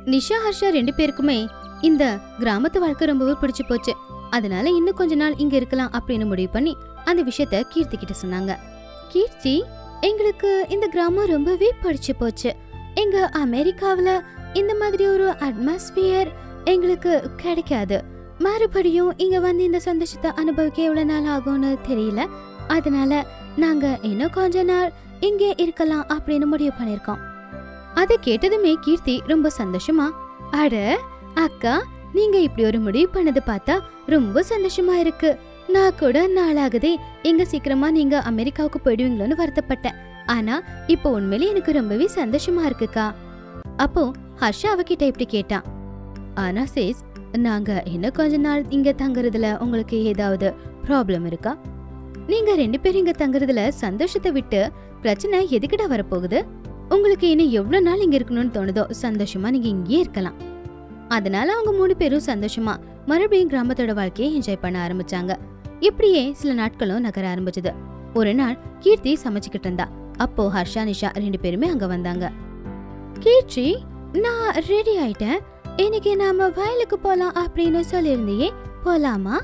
நிஷா ஹர்ஷா ரெண்டு பேருக்குமே இந்த கிராமத்து வாழ்க்கை ரொம்பவே பிடிச்சு போச்சு அதனால இன்னும் கொஞ்ச நாள் இங்க இருக்கலாம் அப்படின்னு முடிவு பண்ணி அந்த விஷயத்த கீர்த்தி கிட்ட சொன்னாங்க கீர்த்தி எங்களுக்கு இந்த கிராமம் ரொம்பவே பிடிச்சு போச்சு எங்க அமெரிக்காவுல இந்த மாதிரி ஒரு அட்மாஸ்பியர் எங்களுக்கு கிடைக்காது மறுபடியும் இங்க வந்து இந்த சந்தோஷத்தை அனுபவிக்க எவ்வளவு நாள் ஆகும்னு தெரியல அதனால நாங்க இன்னும் கொஞ்ச நாள் இங்கே இருக்கலாம் அப்படின்னு முடிவு பண்ணிருக்கோம் அதை கேட்டதுமே கீர்த்தி ரொம்ப சந்தோஷமா அட அக்கா நீங்க இப்படி ஒரு முடிவு பண்ணது பார்த்தா ரொம்ப சந்தோஷமா இருக்கு நான் கூட நாளாகுதே எங்க சீக்கிரமா நீங்க அமெரிக்காவுக்கு போயிடுவீங்களோன்னு வருத்தப்பட்டேன் ஆனா இப்போ உண்மையிலே எனக்கு ரொம்பவே சந்தோஷமா இருக்குக்கா அப்போ ஹர்ஷா அவகிட்ட இப்படி கேட்டான் ஆனா சேஸ் நாங்க இன்னும் கொஞ்ச நாள் இங்க தங்குறதுல உங்களுக்கு ஏதாவது ப்ராப்ளம் இருக்கா நீங்க ரெண்டு பேரும் இங்க தங்குறதுல சந்தோஷத்தை விட்டு பிரச்சனை எதுக்கிட்ட வரப்போகுது உங்களுக்கு இன்னும் எவ்வளவு நாள் இங்க இருக்கணும்னு தோணுதோ சந்தோஷமா நீங்க இங்கேயே இருக்கலாம் அதனால அவங்க மூணு பேரும் சந்தோஷமா மறுபடியும் கிராமத்தோட வாழ்க்கையை என்ஜாய் பண்ண ஆரம்பிச்சாங்க இப்படியே சில நாட்களும் நகர ஆரம்பிச்சது ஒரு நாள் கீர்த்தி சமைச்சுக்கிட்டு இருந்தா அப்போ ஹர்ஷா நிஷா ரெண்டு பேருமே அங்க வந்தாங்க கீர்த்தி நான் ரெடி ஆயிட்டேன் இன்னைக்கு நாம வயலுக்கு போலாம் அப்படின்னு சொல்லியிருந்தியே போலாமா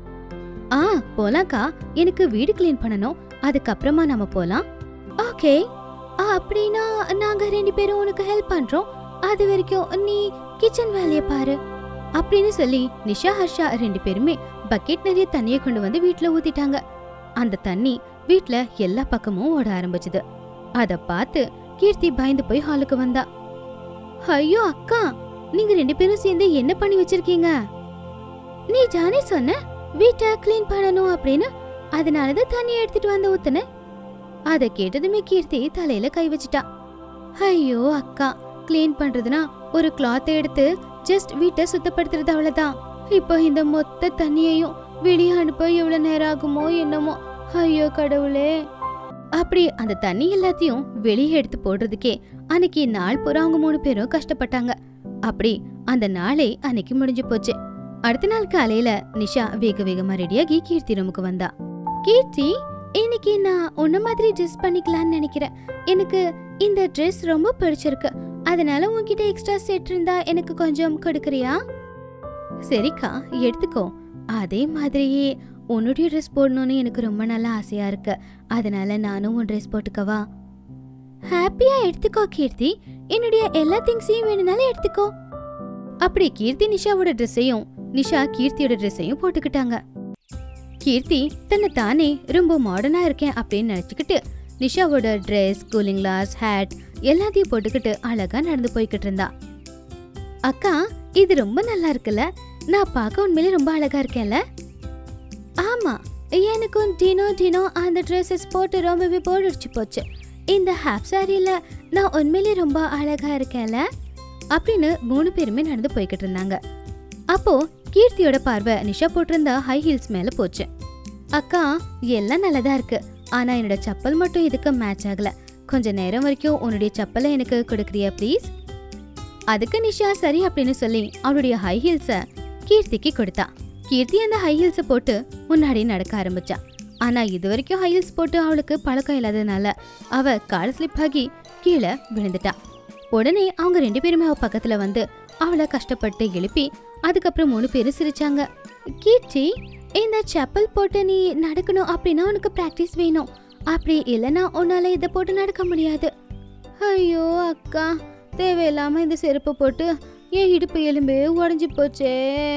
ஆ போலாம்க்கா எனக்கு வீடு க்ளீன் பண்ணணும் அதுக்கப்புறமா நாம போலாம் ஓகே அப்படின்னா நாங்க ரெண்டு பேரும் உனக்கு ஹெல்ப் பண்றோம் அது வரைக்கும் நீ கிச்சன் வேலையை பாரு அப்படின்னு சொல்லி நிஷா ஹர்ஷா ரெண்டு பேருமே பக்கெட் நிறைய தண்ணியை கொண்டு வந்து வீட்ல ஊத்திட்டாங்க அந்த தண்ணி வீட்ல எல்லா பக்கமும் ஓட ஆரம்பிச்சது அத பார்த்து கீர்த்தி பயந்து போய் ஹாலுக்கு வந்தா ஐயோ அக்கா நீங்க ரெண்டு பேரும் சேர்ந்து என்ன பண்ணி வச்சிருக்கீங்க நீ ஜானே சொன்ன வீட்டை க்ளீன் பண்ணணும் அப்படின்னு அதனாலதான் தண்ணி எடுத்துட்டு வந்து ஊத்துன அத கேட்டதுமே கீர்த்தி தலையில கை வச்சிட்டா ஐயோ அக்கா க்ளீன் பண்றதுனா ஒரு கிளாத் எடுத்து ஜஸ்ட் வீட்டை சுத்தப்படுத்துறது அவ்வளவுதான் இப்போ இந்த மொத்த தண்ணியையும் வெளியே அனுப்ப எவ்வளவு நேரம் ஆகுமோ என்னமோ ஐயோ கடவுளே அப்படி அந்த தண்ணி எல்லாத்தையும் வெளியே எடுத்து போடுறதுக்கே அன்னைக்கு நாள் பூரா அவங்க மூணு பேரும் கஷ்டப்பட்டாங்க அப்படி அந்த நாளே அன்னைக்கு முடிஞ்சு போச்சு அடுத்த நாள் காலையில நிஷா வேக வேகமா ரெடியாகி கீர்த்தி ரூமுக்கு வந்தா கீர்த்தி இன்னைக்கு நான் உன்ன மாதிரி ட்ரெஸ் பண்ணிக்கலாம்னு நினைக்கிறேன் எனக்கு இந்த ட்ரெஸ் ரொம்ப பிடிச்சிருக்கு அதனால உன்கிட்ட எக்ஸ்ட்ரா செட் இருந்தா எனக்கு கொஞ்சம் கொடுக்கறியா சரிக்கா எடுத்துக்கோ அதே மாதிரியே உன்னுடைய ட்ரெஸ் போடணும்னு எனக்கு ரொம்ப நல்ல ஆசையா இருக்கு அதனால நானும் உன் ட்ரெஸ் போட்டுக்கவா ஹாப்பியா எடுத்துக்கோ கீர்த்தி என்னுடைய எல்லா திங்ஸையும் வேணும்னாலும் எடுத்துக்கோ அப்படி கீர்த்தி நிஷாவோட ட்ரெஸ்ஸையும் நிஷா கீர்த்தியோட ட்ரெஸ்ஸையும் போட்டுக்கிட்டாங்க கீர்த்தி தன்னை தானே ரொம்ப மாடர்னா இருக்கேன் அப்படின்னு நினைச்சுக்கிட்டு நிஷாவோட ட்ரெஸ் கூலிங் கிளாஸ் ஹேட் எல்லாத்தையும் போட்டுக்கிட்டு அழகா நடந்து போய்கிட்டு இருந்தா அக்கா இது ரொம்ப நல்லா இருக்குல்ல நான் பார்க்க உண்மையிலே ரொம்ப அழகா இருக்கேன்ல ஆமா எனக்கும் டினோ டினோ அந்த ட்ரெஸ்ஸஸ் போட்டு ரொம்பவே போடுச்சு போச்சு இந்த ஹாஃப் சாரியில நான் உண்மையிலே ரொம்ப அழகா இருக்கேன்ல அப்படின்னு மூணு பேருமே நடந்து போய்கிட்டு இருந்தாங்க அப்போ கீர்த்தியோட பார்வை நிஷா போட்டிருந்த ஹை ஹீல்ஸ் மேல போச்சு அக்கா எல்லாம் நல்லதா இருக்கு ஆனா என்னோட செப்பல் மட்டும் இதுக்கு மேட்ச் ஆகல கொஞ்ச நேரம் வரைக்கும் உன்னுடைய செப்பலை எனக்கு கொடுக்குறியா ப்ளீஸ் அதுக்கு நிஷா சரி அப்படின்னு சொல்லி அவளுடைய ஹை ஹீல்ஸ கீர்த்திக்கு கொடுத்தா கீர்த்தி அந்த ஹை ஹீல்ஸை போட்டு முன்னாடி நடக்க ஆரம்பிச்சா ஆனா இது வரைக்கும் ஹை ஹீல்ஸ் போட்டு அவளுக்கு பழக்கம் இல்லாததுனால அவ கால் ஸ்லிப் ஆகி கீழே விழுந்துட்டா உடனே அவங்க ரெண்டு பேருமே அவ பக்கத்துல வந்து அவளை கஷ்டப்பட்டு எழுப்பி அதுக்கப்புறம் மூணு பேரும் சிரிச்சாங்க கீர்த்தி இந்த செப்பல் போட்டு நீ நடக்கணும் அப்படின்னா உனக்கு பிராக்டிஸ் வேணும் அப்படி இல்லைன்னா உன்னால இதை போட்டு நடக்க முடியாது ஐயோ அக்கா தேவையில்லாம இந்த செருப்பை போட்டு என் இடுப்பு எலும்பே உடஞ்சி போச்சே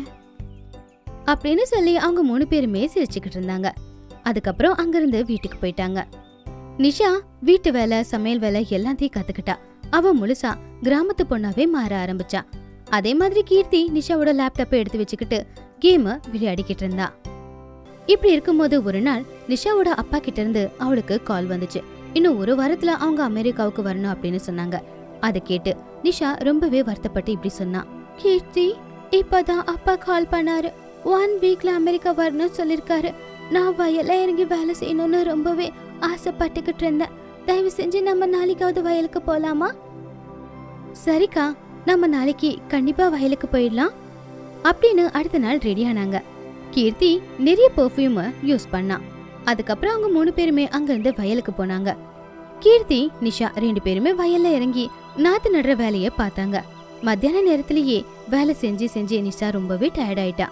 அப்படின்னு சொல்லி அவங்க மூணு பேருமே சிரிச்சுக்கிட்டு இருந்தாங்க அதுக்கப்புறம் அங்கிருந்து வீட்டுக்கு போயிட்டாங்க நிஷா வீட்டு வேலை சமையல் வேலை எல்லாத்தையும் கத்துக்கிட்டா அவ முழுசா கிராமத்து பொண்ணாவே மாற ஆரம்பிச்சா அதே மாதிரி கீர்த்தி நிஷாவோட லேப்டாப்பை எடுத்து வச்சுக்கிட்டு கேம விளையாடிக்கிட்டு இருந்தா இப்படி இருக்கும்போது ஒரு நாள் நிஷாவோட அப்பா கிட்ட இருந்து அவளுக்கு கால் வந்துச்சு இன்னும் ஒரு வாரத்துல அவங்க அமெரிக்காவுக்கு வரணும் அப்படின்னு சொன்னாங்க அதை கேட்டு நிஷா ரொம்பவே வருத்தப்பட்டு இப்படி சொன்னா கீர்த்தி இப்பதான் அப்பா கால் பண்ணாரு ஒன் வீக்ல அமெரிக்கா வரணும்னு சொல்லிருக்காரு நான் வயல்ல இறங்கி வேலை செய்யணும்னு ரொம்பவே ஆசைப்பட்டுக்கிட்டு இருந்தேன் தயவு செஞ்சு நம்ம நாளைக்காவது வயலுக்கு போலாமா சரிக்கா நம்ம நாளைக்கு கண்டிப்பா வயலுக்கு போயிடலாம் அப்படின்னு அடுத்த நாள் ரெடி ஆனாங்க கீர்த்தி நிறைய பெர்ஃப்யூமை யூஸ் பண்ணா அதுக்கப்புறம் அவங்க மூணு பேருமே அங்கிருந்து வயலுக்கு போனாங்க கீர்த்தி நிஷா ரெண்டு பேருமே வயல்ல இறங்கி நாத்து நடுற வேலைய பார்த்தாங்க மத்தியான நேரத்திலேயே வேலை செஞ்சு செஞ்சு நிஷா ரொம்பவே டயர்ட் ஆயிட்டா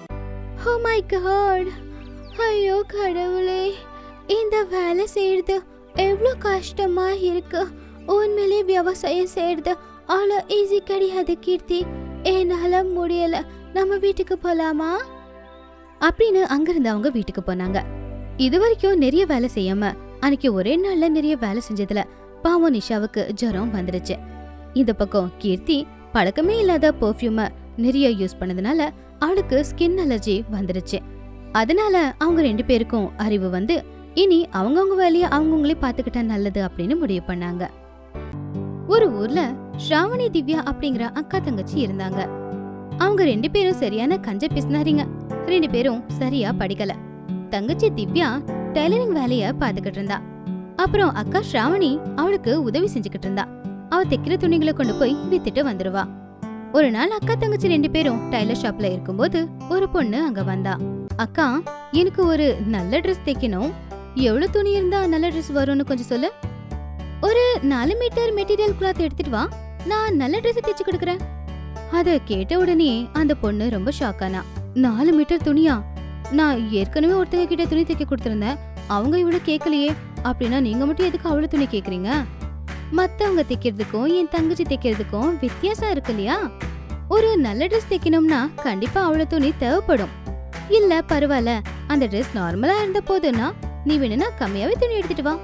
ஓ மை காட் ஐயோ கடவுளே இந்த வேலை செய்யறது எவ்வளோ கஷ்டமா இருக்கு உண்மையிலே விவசாயம் செய்யறது அவ்வளோ ஈஸி கிடையாது கீர்த்தி என்னால முடியல நம்ம வீட்டுக்கு போலாமா அப்படின்னு அங்கிருந்து அவங்க வீட்டுக்கு போனாங்க இது வரைக்கும் நிறைய வேலை செய்யாம அன்னைக்கு ஒரே நாள்ல நிறைய வேலை செஞ்சதுல பாவம் நிஷாவுக்கு ஜுரம் வந்துருச்சு இந்த பக்கம் கீர்த்தி பழக்கமே இல்லாத பெர்ஃப்யூம நிறைய யூஸ் பண்ணதுனால அவளுக்கு ஸ்கின் அலர்ஜி வந்துருச்சு அதனால அவங்க ரெண்டு பேருக்கும் அறிவு வந்து இனி அவங்கவங்க வேலைய அவங்கவுங்களே பாத்துக்கிட்டா நல்லது அப்படின்னு முடிவு பண்ணாங்க ஒரு ஊர்ல ஸ்ராவணி திவ்யா அப்படிங்கிற அக்கா தங்கச்சி இருந்தாங்க அவங்க ரெண்டு பேரும் சரியான கஞ்ச பிசினாரிங்க ரெண்டு பேரும் சரியா படிக்கல தங்கச்சி திவ்யா டெய்லரிங் வேலைய பாத்துக்கிட்டு இருந்தா அப்புறம் அக்கா ஸ்ராவணி அவளுக்கு உதவி செஞ்சுக்கிட்டு இருந்தா அவ தைக்கிற துணிகளை கொண்டு போய் வித்துட்டு வந்துருவா ஒரு நாள் அக்கா தங்கச்சி ரெண்டு பேரும் டைலர் ஷாப்ல இருக்கும்போது ஒரு பொண்ணு அங்க வந்தா அக்கா எனக்கு ஒரு நல்ல Dress தைக்கணும் எவ்வளவு துணி இருந்தா நல்ல Dress வரும்னு கொஞ்சம் சொல்லு ஒரு நாலு மீட்டர் மெட்டீரியல் கிளாத் எடுத்துட்டு வா நான் நல்ல Dress தைச்சு கொடுக்கறேன் அத கேட்ட உடனே அந்த பொண்ணு ரொம்ப ஷாக் ஆனா நாலு மீட்டர் துணியா நான் ஏற்கனவே ஒருத்தங்க கிட்ட துணி தைக்க கொடுத்திருந்தேன் அவங்க இவ்வளவு கேட்கலையே அப்படின்னா நீங்க மட்டும் எதுக்கு அவ்வளவு துணி கேக்குறீங்க மத்தவங்க தைக்கிறதுக்கும் என் தங்கச்சி தைக்கிறதுக்கும் வித்தியாசம் இருக்கு இல்லையா ஒரு நல்ல ட்ரெஸ் தைக்கணும்னா கண்டிப்பா அவ்வளவு துணி தேவைப்படும் இல்ல பரவாயில்ல அந்த ட்ரெஸ் நார்மலா இருந்த போதுன்னா நீ வேணும்னா கம்மியாவே துணி எடுத்துட்டு வா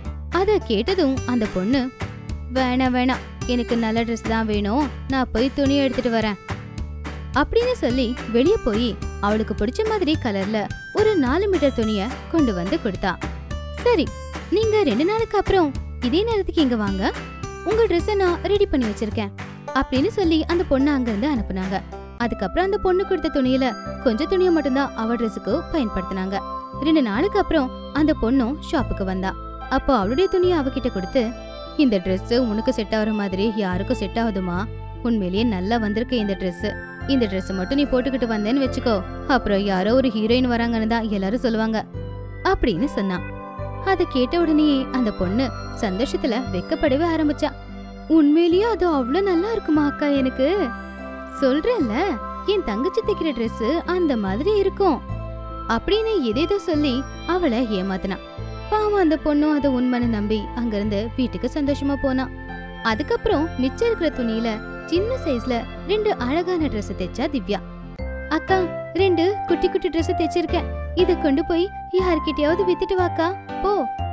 அத கேட்டதும் அந்த பொண்ணு வேணாம் வேணாம் எனக்கு நல்ல ட்ரெஸ் தான் வேணும் நான் போய் துணி எடுத்துட்டு வரேன் அப்படின்னு சொல்லி வெளியே போய் அவளுக்கு பிடிச்ச மாதிரி கலர்ல ஒரு நாலு மீட்டர் துணிய கொண்டு வந்து கொடுத்தா சரி நீங்க ரெண்டு நாளுக்கு அப்புறம் இதே நேரத்துக்கு இங்க வாங்க உங்க ட்ரெஸ்ஸை நான் ரெடி பண்ணி வச்சிருக்கேன் அப்படின்னு சொல்லி அந்த பொண்ணை அங்கிருந்து அனுப்புனாங்க அதுக்கப்புறம் அந்த பொண்ணு கொடுத்த துணியில கொஞ்சம் துணியை மட்டும்தான் அவ ட்ரெஸ்ஸுக்கு பயன்படுத்தினாங்க ரெண்டு நாளுக்கு அப்புறம் அந்த பொண்ணும் ஷாப்புக்கு வந்தா அப்போ அவளுடைய துணியை அவகிட்ட கொடுத்து இந்த Dress உனக்கு செட் ஆகுற மாதிரி யாருக்கும் செட் ஆகுதுமா உண்மையிலேயே நல்லா வந்திருக்கு இந்த Dress இந்த Dress மட்டும் நீ போட்டுக்கிட்டு வந்தேன்னு வச்சுக்கோ அப்புறம் யாரோ ஒரு ஹீரோயின் வராங்கன்னு தான் எல்லாரும் சொல்லுவாங்க அப்படின்னு சொன்னான் அதை கேட்ட உடனே அந்த பொண்ணு சந்தோஷத்துல வெக்கப்படவே ஆரம்பிச்சா உண்மையிலேயே அது அவ்வளவு நல்லா இருக்குமா அக்கா எனக்கு சொல்றேன்ல என் தங்கச்சி தைக்கிற Dress அந்த மாதிரி இருக்கும் அப்படின்னு எதேதோ சொல்லி அவளை ஏமாத்தினா பாவம் அந்த பொண்ணும் அதை உண்மைன்னு நம்பி அங்கிருந்து வீட்டுக்கு சந்தோஷமா போனா அதுக்கப்புறம் மிச்சம் இருக்கிற துணியில சின்ன சைஸ்ல ரெண்டு அழகான Dress தைச்சா திவ்யா அக்கா ரெண்டு குட்டி குட்டி Dress தைச்சிருக்கேன் இத கொண்டு போய் யார்கிட்டயாவது வித்துட்டு வாக்கா போ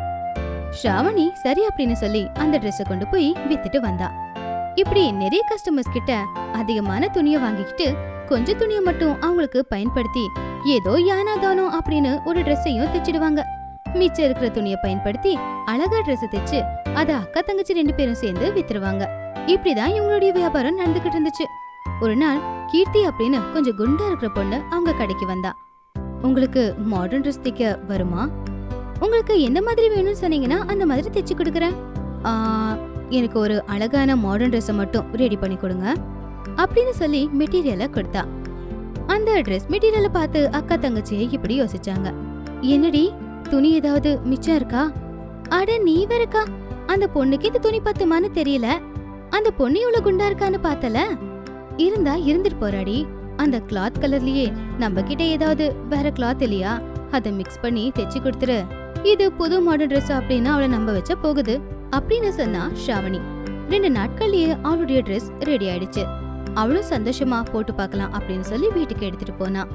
ஸ்ராவணி சரி அப்படின்னு சொல்லி அந்த Dress-அ கொண்டு போய் வித்துட்டு வந்தா இப்படி நிறைய கஸ்டமர்ஸ் கிட்ட அதிகமான துணியை வாங்கிக்கிட்டு கொஞ்ச துணியை மட்டும் அவங்களுக்கு பயன்படுத்தி ஏதோ யானா தானோ அப்படின்னு ஒரு ட்ரெஸ்ஸையும் தைச்சிடுவாங்க மிச்சம் இருக்கிற துணியை பயன்படுத்தி அழகா Dress தைச்சு அத அக்கா தங்கச்சி ரெண்டு பேரும் சேர்ந்து வித்துருவாங்க இப்படிதான் இவங்களுடைய வியாபாரம் நடந்துகிட்டு இருந்துச்சு ஒரு நாள் கீர்த்தி அப்படின்னு கொஞ்சம் குண்டா இருக்கிற பொண்ணு அவங்க கடைக்கு வந்தா உங்களுக்கு மாடர்ன் ட்ரெஸ் தைக்க வருமா உங்களுக்கு எந்த மாதிரி வேணும்னு சொன்னீங்கன்னா அந்த மாதிரி தைச்சு கொடுக்குறேன் ஆ, எனக்கு ஒரு அழகான மாடர்ன் ட்ரெஸ்ஸை மட்டும் ரெடி பண்ணி கொடுங்க அப்படின்னு சொல்லி மெட்டீரியலை கொடுத்தா அந்த ட்ரெஸ் மெட்டீரியலை பார்த்து அக்கா தங்கச்சியை இப்படி யோசிச்சாங்க என்னடி துணி ஏதாவது மிச்சம் இருக்கா அட நீ வேறக்கா அந்த பொண்ணுக்கு இந்த துணி பத்துமான்னு தெரியல அந்த பொண்ணு இவ்வளவு குண்டா இருக்கான்னு பார்த்தல இருந்தா இருந்துட்டு போறாடி அந்த கிளாத் கலர்லயே நம்ம கிட்ட ஏதாவது வேற கிளாத் இல்லையா அதை மிக்ஸ் பண்ணி தைச்சு கொடுத்துரு இது புது மாடல் Dress அப்படின்னு அவளை நம்ப வச்ச போகுது அப்படின்னு சொன்னா ஷாவணி ரெண்டு நாட்கள்லயே அவளுடைய Dress ரெடி ஆயிடுச்சு அவளும் சந்தோஷமா போட்டு பார்க்கலாம் அப்படின்னு சொல்லி வீட்டுக்கு எடுத்துட்டு போனா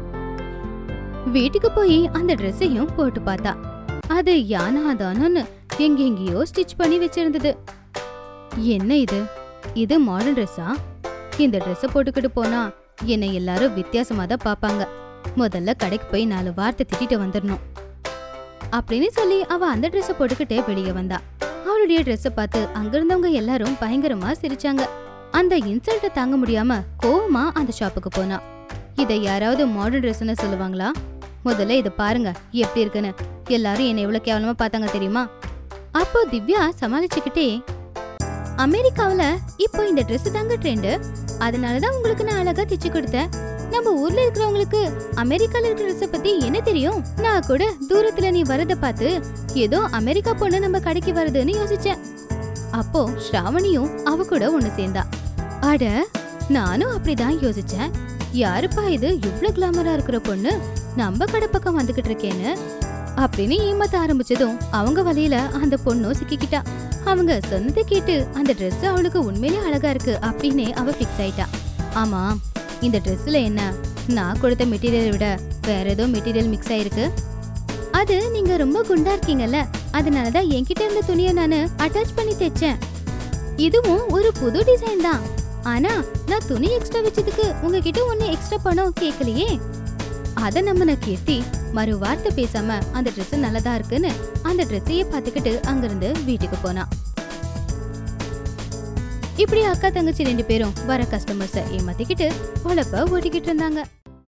வீட்டுக்கு போய் அந்த ட்ரெஸ்ஸையும் போட்டு பார்த்தா அது யானாதானோன்னு எங்கெங்கேயோ ஸ்டிச் பண்ணி வச்சிருந்தது என்ன இது இது மாடர்ன் ட்ரெஸ்ஸா இந்த ட்ரெஸ்ஸை போட்டுக்கிட்டு போனா என்னை எல்லாரும் வித்தியாசமா தான் பார்ப்பாங்க முதல்ல கடைக்கு போய் நாலு வார்த்தை திட்டிட்டு வந்துடணும் அப்படின்னு சொல்லி அவ அந்த ட்ரெஸ்ஸை போட்டுக்கிட்டே வெளியே வந்தா அவளுடைய ட்ரெஸ்ஸை பார்த்து அங்க இருந்தவங்க எல்லாரும் பயங்கரமா சிரிச்சாங்க அந்த இன்சல்ட்டை தாங்க முடியாம கோவமா அந்த ஷாப்புக்கு போனா இதை யாராவது மாடர்ன் ட்ரெஸ்னு சொல்லுவாங்களா முதல்ல இதை பாருங்க எப்படி இருக்குன்னு எல்லாரும் என்னை எவ்வளவு கேவலமா பார்த்தாங்க தெரியுமா அப்போ திவ்யா சமாளிச்சுக்கிட்டே அமெரிக்காவுல இப்போ இந்த Dress தாங்க ட்ரெண்ட் அதனால தான் உங்களுக்கு நான் அழகா தைச்சு கொடுத்தேன் நம்ம ஊர்ல இருக்கிறவங்களுக்கு அமெரிக்கால இருக்கிற ட்ரெஸ் பத்தி என்ன தெரியும் நான் கூட தூரத்துல நீ வரத பார்த்து ஏதோ அமெரிக்கா பொண்ணு நம்ம கடைக்கு வருதுன்னு யோசிச்சேன் அப்போ ஸ்ராவணியும் அவ கூட ஒண்ணு சேர்ந்தா அட நானும் அப்படிதான் யோசிச்சேன் யாருப்பா இது இவ்ளோ கிளாமரா இருக்கிற பொண்ணு நம்ம கடை பக்கம் வந்துகிட்டு இருக்கேன்னு அப்படின்னு ஏமாத்த ஆரம்பிச்சதும் அவங்க வலையில அந்த பொண்ணும் சிக்கிக்கிட்டா அவங்க சொன்னதை கேட்டு அந்த Dress அவளுக்கு உண்மையிலே அழகா இருக்கு அப்படின்னு அவ ஃபிக்ஸ் ஆயிட்டா ஆமா இந்த Dressல என்ன நான் கொடுத்த மெட்டீரியலை விட வேற ஏதோ மெட்டீரியல் மிக்ஸ் ஆயிருக்கு அது நீங்க ரொம்ப குண்டா இருக்கீங்கல்ல அதனாலதான் என்கிட்ட இருந்த துணியை நானு அட்டாச் பண்ணி தைச்சேன் இதுவும் ஒரு புது டிசைன் தான் ஆனா நான் துணி எக்ஸ்ட்ரா வச்சதுக்கு உங்ககிட்ட ஒண்ணு எக்ஸ்ட்ரா பணம் கேட்கலையே அத நம்பின கீர்த்தி மறு வார்த்தை பேசாம அந்த Dress நல்லதா இருக்குன்னு அந்த ட்ரெஸ்ஸையே பார்த்துக்கிட்டு அங்கிருந்து வீட்டுக்கு போனா இப்படி அக்கா தங்கச்சி ரெண்டு பேரும் வர கஸ்டமர்ஸை ஏமாத்திக்கிட்டு பொழப்ப ஓட்டிக்கிட்டு இருந்தாங்க